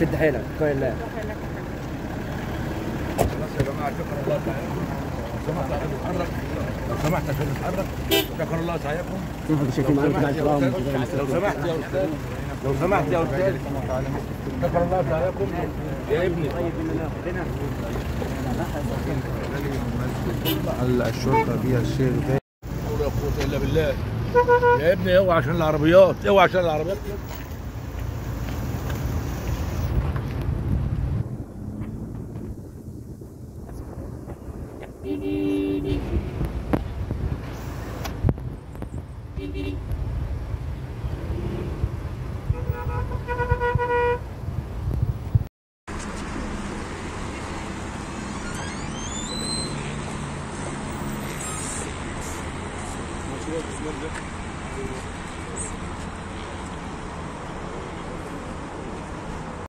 شد حيلك كويس لا خلاص يا جماعه شكرا الله تعالى لو سمحت عشان نتحرك لو سمحت عشان نتحرك شكرا الله سعيكم شايفين معنا تبع الكرام لو سمحت يا استاذ لو سمحت يا استاذ شكرا الله سعيكم يا ابني الشرطة بها الشيخ لا حول ولا قوه الا بالله يا ابني اوعى عشان العربيات اوعى عشان العربيات Motivo, senhor,